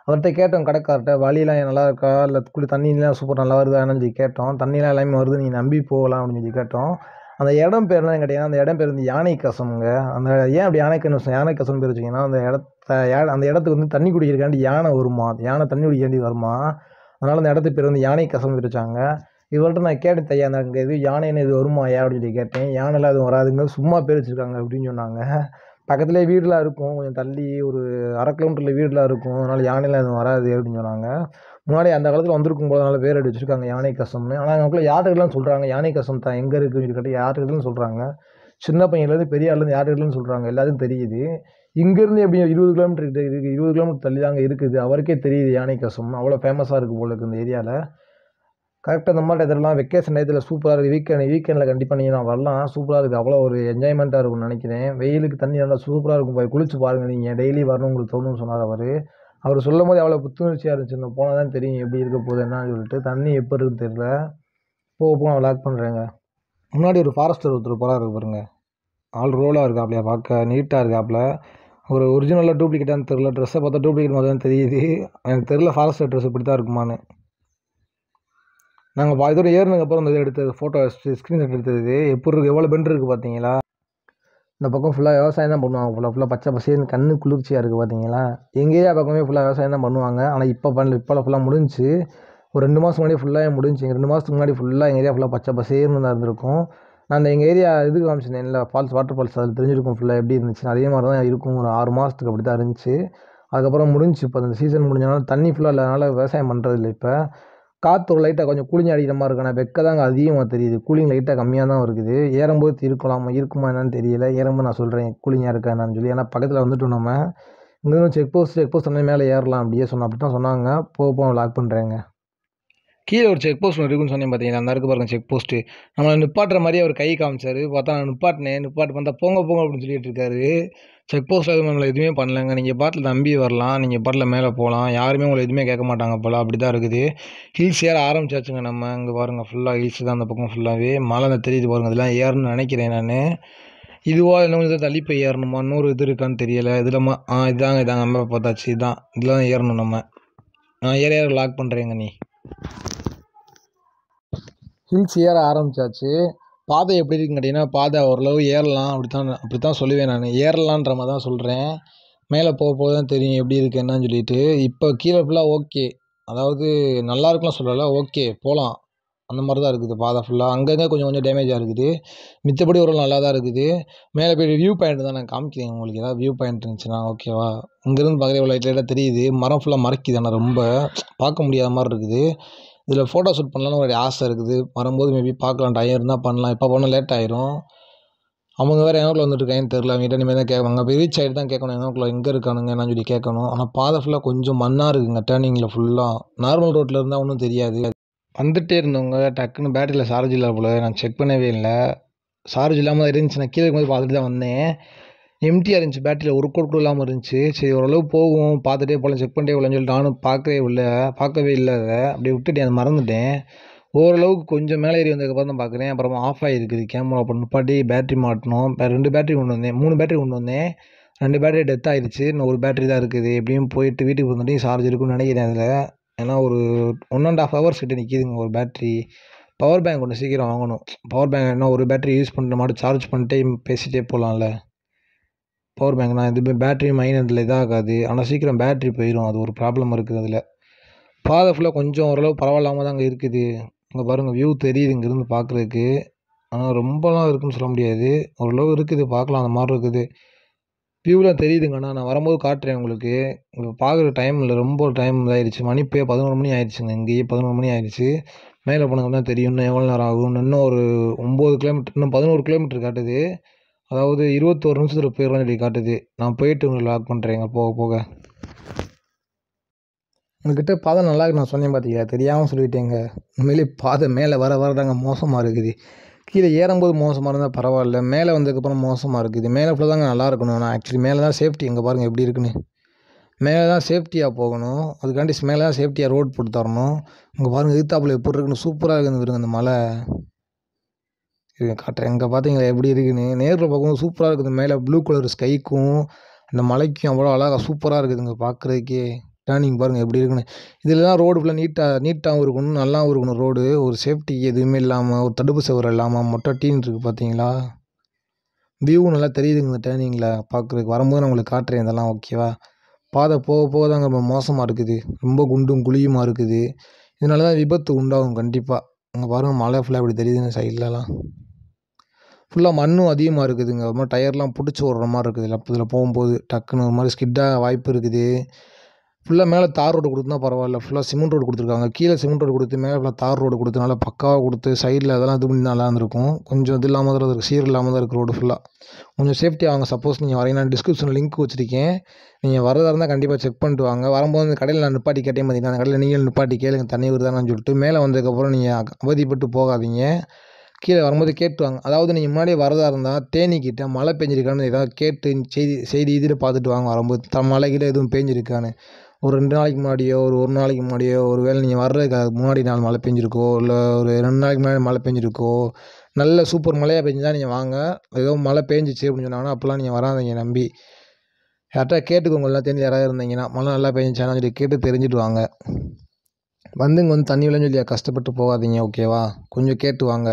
அவர்கிட்ட கேட்டோம் கடைக்கார்ட்ட வழியெல்லாம் நல்லா இருக்கா இல்லை குளி தண்ணிலாம் சூப்பர் நல்லா வருதா என்னன்னு சொல்லி கேட்டோம் தண்ணிலாம் எல்லாமே வருது நீங்கள் நம்பி போகலாம் அப்படின்னு சொல்லி கேட்டோம் அந்த இடம் பேர் என்னன்னு கேட்டிங்கன்னா அந்த இடம் பேர் வந்து யானை கசம்ங்க அந்த ஏன் அப்படி யானை கசம் யானை கசம் பேர் வச்சிங்கன்னா அந்த இடத்த யா- அந்த இடத்துக்கு வந்து தண்ணி குடிக்கிறக்காண்டி யானை வருமா அந்த யானை தண்ணி குடிக்காண்டி வருமா அதனால் அந்த இடத்துக்கு பேர் வந்து யானை கசம் பேர் வச்சாங்க இவர்கிட்ட நான் கேட்டேன் தையா அந்த அங்கே எது யானைன்னு இது வருமா ஐயா அப்படின்னு சொல்லி கேட்டேன் யானைலாம் எதுவும் வராதுங்க சும்மா பேர் வச்சுருக்காங்க அப்படின்னு சொன்னாங்க பக்கத்துலேயே வீடுலாம் இருக்கும் கொஞ்சம் தள்ளி ஒரு அரை கிலோமீட்டரில் வீடுலாம் இருக்கும் அதனால் யானைலாம் எதுவும் வராது அப்படின்னு சொன்னாங்க முன்னாடி அந்த காலத்தில் வந்திருக்கும் போது அதனால பேர் எடுத்து வச்சுருக்காங்க யானை கசம்னு ஆனால் அவங்களுக்குள்ள யாருக்கெல்லாம் சொல்கிறாங்க யானை கசம் தான் எங்கே இருக்குன்னு சொல்லி கேட்டு யாருக்கெல்லாம் சொல்கிறாங்க சின்ன பையன்லேருந்து பெரிய ஆளுலேருந்து யாருக்கெல்லாம் சொல்கிறாங்க எல்லாத்துக்கும் தெரியுது இங்கேருந்து எப்படி இருபது கிலோமீட்டர் கிட்ட இருக்குது இருபது கிலோமீட்டர் தள்ளி தாங்க இருக்குது அவருக்கே தெரியுது யானை கசம் அவ்வளோ ஃபேமஸாக இருக்குது போல இருக்குது இந்த ஏரியாவில் கரெக்டாக இந்த மாதிரி இதெல்லாம் வெக்கேஷன் டயத்தில் சூப்பராக இருக்குது வீக்கெண்ட் வீக்கெண்டில் கண்டிப்பாக நீங்கள் நான் வரலாம் சூப்பராக இருக்குது அவ்வளோ ஒரு என்ஜாய்மெண்ட்டாக இருக்கும்னு நினைக்கிறேன் வெயிலுக்கு தண்ணி நல்லா சூப்பராக இருக்கும் போய் குளிச்சு பாருங்கள் நீங்கள் டெய்லி வரணும் உங்களுக்கு தோணும்னு சொன்னார் அவர் அவர் சொல்லும் போது அவ்வளோ புத்துணர்ச்சியாக இருந்துச்சு இந்த போனால் தான் தெரியும் எப்படி இருக்க போகுது என்னன்னு சொல்லிட்டு தண்ணி எப்போ இருக்குன்னு தெரியல போக போக நான் லாக் பண்ணுறேங்க முன்னாடி ஒரு ஃபாரஸ்டர் ஒருத்தர் போகிறாரு பாருங்க ஆள் ரோலாக இருக்காப்லையா பார்க்க நீட்டாக இருக்காப்புல ஒரு ஒரிஜினலாக டூப்ளிகேட்டான்னு தெரில ட்ரெஸ்ஸை பார்த்தா டூப்ளிகேட் மாதிரி தான் தெரியுது எனக்கு தெரில ஃபாரஸ்டர் ட்ரெஸ் இப்படி தான் இருக்குமான்னு நாங்கள் பா இதோட ஏறினதுக்கு அப்புறம் இந்த இது எடுத்தது ஃபோட்டோ ஸ்க்ரீன்ஷாட் எடுத்தது எப்படி இருக்குது எவ்வளோ பெண்ட் இருக்குது பார்த்தீங்களா இந்த பக்கம் ஃபுல்லாக விவசாயம் தான் பண்ணுவாங்க ஃபுல்லாக ஃபுல்லாக பச்சை பசேன்னு கண்ணு குளிர்ச்சியாக இருக்குது பார்த்தீங்களா எங்கள் ஏரியா பக்கமே ஃபுல்லாக விவசாயம் தான் பண்ணுவாங்க ஆனால் இப்போ பண்ணல இப்போலாம் ஃபுல்லாக முடிஞ்சுச்சு ஒரு ரெண்டு மாதம் முன்னாடி ஃபுல்லாக முடிஞ்சு எங்கள் ரெண்டு மாதத்துக்கு முன்னாடி ஃபுல்லாக எங்கள் ஏரியா ஃபுல்லாக பச்சை பசேர்னு தான் இருந்திருக்கும் நான் அந்த எங்கள் ஏரியா இது காமிச்சிருந்தேன் இல்லை ஃபால்ஸ் வாட்டர் ஃபால்ஸ் அதில் தெரிஞ்சிருக்கும் ஃபுல்லாக எப்படி இருந்துச்சு அதே மாதிரி தான் இருக்கும் ஒரு ஆறு மாதத்துக்கு அப்படி தான் இருந்துச்சு அதுக்கப்புறம் முடிஞ்சு இப்போ அந்த சீசன் முடிஞ்சனால தண்ணி ஃபுல்லாக இல்லாதனால விவசாயம் பண்ணுறது இல்லை இப்போ காற்று ஒரு லைட்டாக கொஞ்சம் கூலிங் அடிக்கிற மாதிரி இருக்கு ஆனால் வெக்க தாங்க அதிகமாக தெரியுது கூலிங் லைட்டாக கம்மியாக தான் இருக்குது ஏறும்போது இருக்கலாம் இருக்குமா என்னன்னு தெரியல ஏறும்போது நான் சொல்கிறேன் கூலிங்காக இருக்கா என்னன்னு சொல்லி ஏன்னா பக்கத்தில் வந்துட்டோம் நம்ம இங்கேருந்து செக் போஸ்ட் செக் போஸ்ட் தண்ணி மேலே ஏறலாம் அப்படியே சொன்ன அப்படி தான் சொன்னாங்க போக போக லாக் பண்ணுறேங்க கீழே ஒரு செக் போஸ்ட் இருக்குன்னு சொன்னேன் பார்த்தீங்களா அந்த இருக்கு பாருங்க செக் போஸ்ட்டு நம்மளை நிப்பாட்டுற மாதிரி அவர் கை காமிச்சார் பார்த்தா நான் நிப்பாட்டினேன் நிப்பாட்டு பார்த்தா போங்க போங்க அப்படின்னு சொல்லிட்டு இருக்காரு செக் போஸ்ட் எதுவும் நம்மளை எதுவுமே பண்ணலங்க நீங்கள் பாட்டில் நம்பி வரலாம் நீங்கள் பாட்டில் மேலே போகலாம் யாருமே உங்களை எதுவுமே கேட்க மாட்டாங்க போல் அப்படி தான் இருக்குது ஹில்ஸ் ஏற ஆரம்பிச்சாச்சுங்க நம்ம இங்கே பாருங்கள் ஃபுல்லாக ஹில்ஸ் தான் அந்த பக்கம் ஃபுல்லாகவே மலை அந்த தெரியுது பாருங்க இதெல்லாம் ஏறணும்னு நினைக்கிறேன் நான் இதுவா இன்னும் கொஞ்சம் தள்ளி போய் ஏறணுமா இன்னொரு இது இருக்கான்னு தெரியல இதில் மா ஆ இதாங்க இதாங்க நம்ம பார்த்தாச்சு இதான் இதில் தான் ஏறணும் நம்ம நான் ஏற ஏற லாக் பண்ணுறேங்க நீ ஹில்ஸ் ஏற ஆரம்பிச்சாச்சு பாதை எப்படி இருக்குன்னு கேட்டிங்கன்னா பாதை ஓரளவு ஏறலாம் அப்படி தான் அப்படி தான் சொல்லுவேன் நான் ஏறலான்ற மாதிரி தான் சொல்கிறேன் மேலே போக போக தான் தெரியும் எப்படி இருக்குது என்னன்னு சொல்லிட்டு இப்போ கீழே ஃபுல்லாக ஓகே அதாவது நல்லா இருக்குலாம் சொல்லலை ஓகே போகலாம் அந்த மாதிரி தான் இருக்குது பாதை ஃபுல்லாக அங்கங்கே கொஞ்சம் கொஞ்சம் டேமேஜாக இருக்குது மித்தபடி ஒரு நல்லா தான் இருக்குது மேலே போய் வியூ பாயிண்ட் தான் நான் காமிக்கிறேன் உங்களுக்கு ஏதாவது வியூ பாயிண்ட் இருந்துச்சுன்னா ஓகேவா இங்கேருந்து பார்க்குற லைட் லைட்டாக தெரியுது மரம் ஃபுல்லாக மறைக்குது ஆனால் ரொம்ப பார்க்க முடியாத மாதிரி இருக்குது இதில் ஃபோட்டோ ஷூட் பண்ணலான்னு ஒரு ஆசை இருக்குது வரும்போது மேபி பார்க்கலாம் டைம் இருந்தால் பண்ணலாம் இப்போ போனால் லேட் ஆயிரும் அவங்க வேறு எங்கக்குள்ள வந்துட்டு இருக்காங்கன்னு தெரில அவங்க கிட்ட இனிமேல் தான் கேட்பாங்க போய் ரீச் ஆகிட்டு தான் கேட்கணும் எங்கக்குள்ள எங்கே இருக்கானுங்க நான் சொல்லி கேட்கணும் ஆனால் பாதை ஃபுல்லாக கொஞ்சம் மண்ணாக இருக்குங்க டேர்னிங்கில் ஃபுல்லாக நார்மல் ரோட்டில் இருந்தால் ஒன்றும் தெரியாது வந்துட்டே இருந்தவங்க டக்குன்னு பேட்டரியில் சார்ஜ் இல்லை போல நான் செக் பண்ணவே இல்லை சார்ஜ் இல்லாமல் இருந்துச்சு நான் கீழே இருக்கும்போது பார்த்துட்டு தான் வந்தேன் எம்டியாக இருந்துச்சு பேட்டரியில் ஒரு கோட் கூட இல்லாமல் இருந்துச்சு சரி ஓரளவு போகும் பார்த்துட்டே போகலாம் செக் பண்ணிட்டே போகலான்னு சொல்லிட்டு நானும் பார்க்கவே இல்லை பார்க்கவே இல்லை அதை அப்படியே விட்டுட்டேன் அதை மறந்துட்டேன் ஓரளவுக்கு கொஞ்சம் மேலே ஏறி வந்ததுக்கப்புறம் தான் பார்க்குறேன் அப்புறமா ஆஃப் ஆகிருக்குது கேமரா அப்போ நிப்பாட்டி பேட்டரி மாட்டணும் இப்போ ரெண்டு பேட்டரி கொண்டு வந்தேன் மூணு பேட்டரி கொண்டு வந்தேன் ரெண்டு பேட்டரி டெத் ஆயிடுச்சு இன்னும் ஒரு பேட்டரி தான் இருக்குது எப்படியும் போயிட்டு வீட்டுக்கு வந்துட்டு சார்ஜ் இருக்குன்னு நினைக்கிறேன் அதில் ஏன்னா ஒரு ஒன் அண்ட் ஆஃப் ஹவர்ஸ் கிட்ட நிற்கிதுங்க ஒரு பேட்டரி பவர் பேங்க் ஒன்று சீக்கிரம் வாங்கணும் பவர் பேங்க் என்ன ஒரு பேட்டரி யூஸ் பண்ணிட்டு மாட்டு சார்ஜ் பண்ணிட்டே பேசிகிட்டே போகலாம்ல பவர் பேங்க் நான் எதுவுமே பேட்டரி மைன் அதில் இதாகாது ஆனால் சீக்கிரம் பேட்டரி போயிடும் அது ஒரு ப்ராப்ளம் இருக்குது அதில் பாதை ஃபுல்லாக கொஞ்சம் ஓரளவு பரவாயில்லாமல் தான் அங்கே இருக்குது இங்கே பாருங்கள் வியூ தெரியுது இங்கேருந்து பார்க்குறதுக்கு ஆனால் ரொம்பலாம் இருக்குன்னு சொல்ல முடியாது ஓரளவு இருக்குது பார்க்கலாம் அந்த மாதிரி இருக்குது வியூலாம் தெரியுதுங்க அண்ணா நான் வரும்போது காட்டுறேன் உங்களுக்கு இப்போ பார்க்குற டைம் இல்லை ரொம்ப டைம் இதாகிடுச்சு மணி இப்போ பதினோரு மணி ஆயிடுச்சுங்க இங்கேயே பதினோரு மணி ஆயிடுச்சு மேலே போனவங்க தான் தெரியும் இன்னும் எவ்வளோ நேரம் ஆகும் இன்னும் ஒரு ஒம்பது கிலோமீட்டர் இன்னும் பதினோரு கிலோமீட்டர் காட்டுது அதாவது இருபத்தோரு நிமிஷத்தில் போயிடும்னு சொல்லி காட்டுது நான் போயிட்டு உங்களுக்கு லாக் பண்ணுறேங்க போக போக உங்ககிட்ட பாதை நல்லா இருக்கு நான் சொன்னேன் பார்த்தீங்களா தெரியாமல் சொல்லிட்டேங்க உண்மையிலே பாதை மேலே வர வர தாங்க மோசமாக இருக்குது கீழே ஏறும்போது மோசமாக இருந்தால் பரவாயில்ல மேலே வந்ததுக்கப்புறம் மோசமாக இருக்குது மேலே ஃபுல்லாக தாங்க நல்லா இருக்கணும் ஆனால் ஆக்சுவலி மேலே தான் சேஃப்டி இங்கே பாருங்கள் எப்படி இருக்குன்னு மேலே தான் சேஃப்டியாக போகணும் அதுக்காண்டி மேலே தான் சேஃப்டியாக ரோட் போட்டு தரணும் இங்கே பாருங்கள் எதிர்த்தாப்புல எப்படி இருக்குன்னு சூப்பராக இருக்குன்னு வருங்க அந்த மலை இது காட்டுறேன் இங்கே பார்த்தீங்களா எப்படி இருக்குன்னு நேரில் பார்க்கும்போது சூப்பராக இருக்குது மேலே ப்ளூ கலர் ஸ்கைக்கும் அந்த மலைக்கும் அவ்வளோ அழகாக சூப்பராக இருக்குதுங்க பார்க்குறதுக்கே டேர்னிங் பாருங்கள் எப்படி இருக்குன்னு இதெல்லாம் ரோடு ஃபுல்லாக நீட்டாக நீட்டாகவும் இருக்கணும் நல்லாவும் இருக்கணும் ரோடு ஒரு சேஃப்டிக்கு எதுவுமே இல்லாமல் ஒரு தடுப்பு சுவர் இல்லாமல் மொட்டை டீன் இருக்குது பார்த்தீங்களா வியூ நல்லா தெரியுதுங்க இந்த டேர்னிங்கில் பார்க்குறதுக்கு வரும்போது நான் உங்களுக்கு காட்டுறேன் இதெல்லாம் ஓகேவா பாதை போக போக தாங்க ரொம்ப மோசமாக இருக்குது ரொம்ப குண்டும் குழியுமா இருக்குது இதனால தான் விபத்து உண்டாகும் கண்டிப்பாக அங்கே பாருங்கள் மழை ஃபுல்லாக இப்படி தெரியுதுங்க சைட்லலாம் ஃபுல்லாக மண்ணும் அதிகமாக இருக்குதுங்க ஒரு மாதிரி டயர்லாம் பிடிச்சி விட்ற மாதிரி இருக்குது இதில் இதில் போகும்போது டக்குன்னு ஒரு மாதிரி ஸ்கிட்டாக வாய்ப்பு இருக்குது ஃபுல்லாக மேலே தார் ரோடு கொடுத்துனா பரவாயில்ல ஃபுல்லாக சிமெண்ட் ரோடு கொடுத்துருக்காங்க கீழே சிமெண்ட் ரோடு கொடுத்து மேலே ஃபுல்லாக தார் ரோடு கொடுத்து நல்லா பக்காவாக கொடுத்து சைடில் அதெல்லாம் இது பண்ணி நல்லா இருந்திருக்கும் கொஞ்சம் இது இல்லாமல் தான் இருக்குது சீர் இல்லாமல் தான் இருக்குது ரோடு ஃபுல்லாக கொஞ்சம் சேஃப்டி ஆகுங்க சப்போஸ் நீங்கள் வரீங்கன்னா டிஸ்கிரிப்ஷனில் லிங்க் வச்சுருக்கேன் நீங்கள் வரதா இருந்தால் கண்டிப்பாக செக் பண்ணிட்டு வாங்க வரும்போது அந்த கடையில் நான் நிப்பாட்டி கேட்டேன் பார்த்தீங்கன்னா அந்த கடையில் நீங்கள் நிப்பாட்டி கேளுங்க தண்ணி வருதான்னு சொல்லிட்டு மேலே வந்ததுக்கப்புறம் நீங்கள் அவதிப்பட்டு போகாதீங்க கீழே வரும்போது கேட்டு வாங்க அதாவது நீங்கள் முன்னாடியே வரதா இருந்தால் தேனிக்கிட்ட மழை பெஞ்சிருக்கான்னு ஏதாவது கேட்டு செய்தி செய்தி இதில் பார்த்துட்டு வாங்க வரும்போது த மழை கீழே எதுவும் பெஞ்சிருக்கான்னு ஒரு ரெண்டு நாளைக்கு முன்னாடியோ ஒரு ஒரு நாளைக்கு முன்னாடியோ ஒரு வேளை நீங்கள் வர்றதுக்கு அதுக்கு முன்னாடி நாள் மழை பெஞ்சிருக்கோ இல்லை ஒரு ரெண்டு நாளைக்கு முன்னாடி மழை பெஞ்சிருக்கோ நல்ல சூப்பர் மழையாக பெஞ்சால் நீங்கள் வாங்க ஏதோ மழை பெஞ்சிச்சு அப்படின்னு சொன்னாங்கன்னா அப்போல்லாம் நீங்கள் வராதீங்க நம்பி யார்கிட்ட கேட்டுக்கோங்க எல்லாம் தெரிஞ்சு யாராவது இருந்தீங்கன்னா மழை நல்லா பெஞ்சிச்சான்னு சொல்லி கேட்டு தெரிஞ்சுட்டு வாங்க வந்து இங்கே வந்து தண்ணி இல்லைன்னு சொல்லி கஷ்டப்பட்டு போகாதீங்க ஓகேவா கொஞ்சம் கேட்டு வாங்க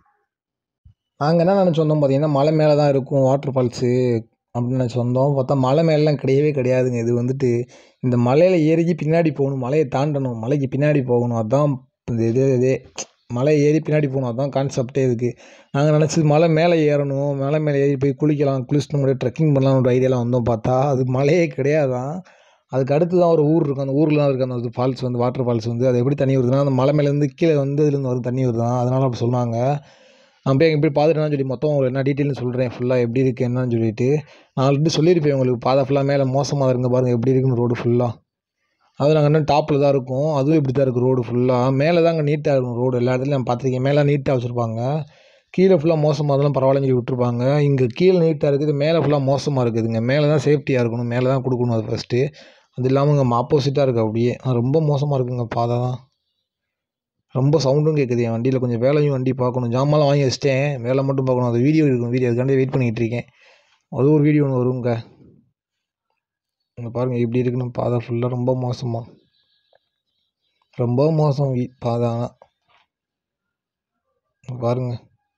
நாங்கள் என்ன நினச்சி வந்தோம் பார்த்தீங்கன்னா மலை மேலே தான் இருக்கும் வாட்டர் ஃபால்ஸு அப்படின்னு நினச்சி வந்தோம் பார்த்தா மலை மேலெலாம் கிடையவே கிடையாதுங்க இது வந்துட்டு இந்த மலையில் ஏறி பின்னாடி போகணும் மலையை தாண்டணும் மலைக்கு பின்னாடி போகணும் அதுதான் இந்த இது இதே மலை ஏறி பின்னாடி போகணும் அதுதான் கான்செப்டே இதுக்கு நாங்கள் நினச்சது மலை மேலே ஏறணும் மலை மேலே ஏறி போய் குளிக்கலாம் குளிச்சுட்டு முடியாது ட்ரெக்கிங் பண்ணலாம் ஒரு ஐடியாவில் வந்தோம் பார்த்தா அது மலையே கிடையாதான் அதுக்கு அடுத்து தான் ஒரு ஊர் இருக்கும் அந்த ஊரில் தான் இருக்குது அந்த ஃபால்ஸ் வந்து வாட்டர் ஃபால்ஸ் வந்து அது எப்படி தண்ணி வருதுன்னா அந்த மலை மேலேருந்து கீழே வந்து இதுலேருந்து வரும் தண்ணி வருதான் அதனால் அப்படி சொன்னாங்க நான் போய் எங்கே போய் பார்த்துட்டு சொல்லி மொத்தம் உங்களுக்கு என்ன டீட்டெயில்னு சொல்கிறேன் ஃபுல்லாக எப்படி இருக்குது என்னன்னு சொல்லிட்டு நான் ஆல்ரெடி சொல்லியிருப்பேன் உங்களுக்கு பாதை ஃபுல்லாக மேலே மோசமாக இருங்க பாருங்கள் எப்படி இருக்குன்னு ரோடு ஃபுல்லாக அது நாங்கள் இன்னும் டாப்பில் தான் இருக்கோம் அதுவும் இப்படி தான் இருக்குது ரோடு ஃபுல்லாக மேலே தான் அங்கே நீட்டாக இருக்கும் ரோடு எல்லா இடத்துலையும் நான் பார்த்துருக்கேன் மேலே நீட்டாக வச்சுருப்பாங்க கீழே ஃபுல்லாக மோசமாக இருந்தாலும் பரவாயில்லன்னு சொல்லி விட்டுருப்பாங்க இங்கே கீழே நீட்டாக இருக்குது மேலே ஃபுல்லாக மோசமாக இருக்குதுங்க மேலே தான் சேஃப்டியாக இருக்கணும் மேலே தான் கொடுக்கணும் அது ஃபஸ்ட்டு அது இல்லாமல் இங்கே ஆப்போசிட்டாக இருக்குது அப்படியே அது ரொம்ப மோசமாக இருக்குங்க பாதை தான் ரொம்ப சவுண்டும் கேட்குது என் வண்டியில் கொஞ்சம் வேலையும் வண்டி பார்க்கணும் ஜாமான்லாம் வாங்கி வச்சிட்டேன் வேலை மட்டும் பார்க்கணும் அது வீடியோ இருக்கும் வீடியோ அதுக்காண்டி வெயிட் பண்ணிகிட்டு இருக்கேன் அது ஒரு வீடியோ ஒன்று வருங்க இங்கே பாருங்கள் எப்படி இருக்குன்னு பாதை ஃபுல்லாக ரொம்ப மோசமாக ரொம்ப மோசம் வீ பாதை ஆனால் இங்க பாருங்க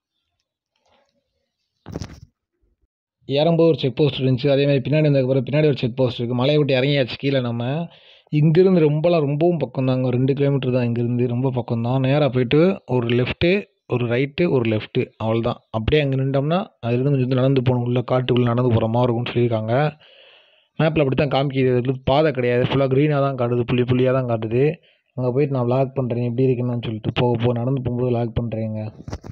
ஏறும்போது ஒரு செக் போஸ்ட் இருந்துச்சு அதே மாதிரி பின்னாடி வந்ததுக்கப்புறம் பின்னாடி ஒரு செக் போஸ்ட் இருக்குது மலையை விட்டு இறங்கியாச்சு கீழே நம்ம இங்கேருந்து ரொம்பலாம் ரொம்பவும் பக்கம் தாங்க ரெண்டு கிலோமீட்டர் தான் இங்கேருந்து ரொம்ப பக்கம் தான் நேராக போயிட்டு ஒரு லெஃப்ட்டு ஒரு ரைட்டு ஒரு லெஃப்ட்டு அவ்வளோதான் அப்படியே அங்கே நின்றோம்னா அதுலேருந்து கொஞ்சம் தூரம் நடந்து போகணும் உள்ள காட்டுக்குள்ளே நடந்து போகிற மாதிரி இருக்கும்னு சொல்லியிருக்காங்க மேப்பில் அப்படி தான் காமிக்கிது இதுல பாதை கிடையாது ஃபுல்லாக க்ரீனாக தான் காட்டுது புள்ளி புள்ளியாக தான் காட்டுது அங்கே போயிட்டு நான் vlog பண்ணுறேன் எப்படி இருக்குன்னு சொல்லிட்டு போக போக நடந்து போகும்போது vlog பண்ணுறேங்க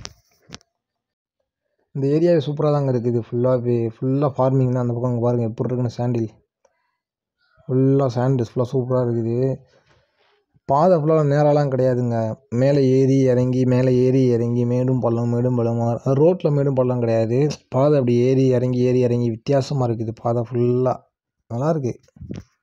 இந்த ஏரியாவே சூப்பராக தாங்க இருக்குது ஃபுல்லாகவே ஃபுல்லாக ஃபார்மிங் தான் அந்த பக்கம் அங்கே பாருங்கள் எப்படி இருக்குன்னு சாண்டில் ஃபுல்லாக சாண்டு ஃபுல்லாக சூப்பராக இருக்குது பாதை ஃபுல்லாக நேராலாம் கிடையாதுங்க மேலே ஏறி இறங்கி மேலே ஏறி இறங்கி மேடும் பள்ளம் மேடும் பள்ளமாக ரோட்டில் மேடும் பள்ளம் கிடையாது பாதை அப்படி ஏறி இறங்கி ஏறி இறங்கி வித்தியாசமாக இருக்குது பாதை ஃபுல்லாக நல்லாயிருக்கு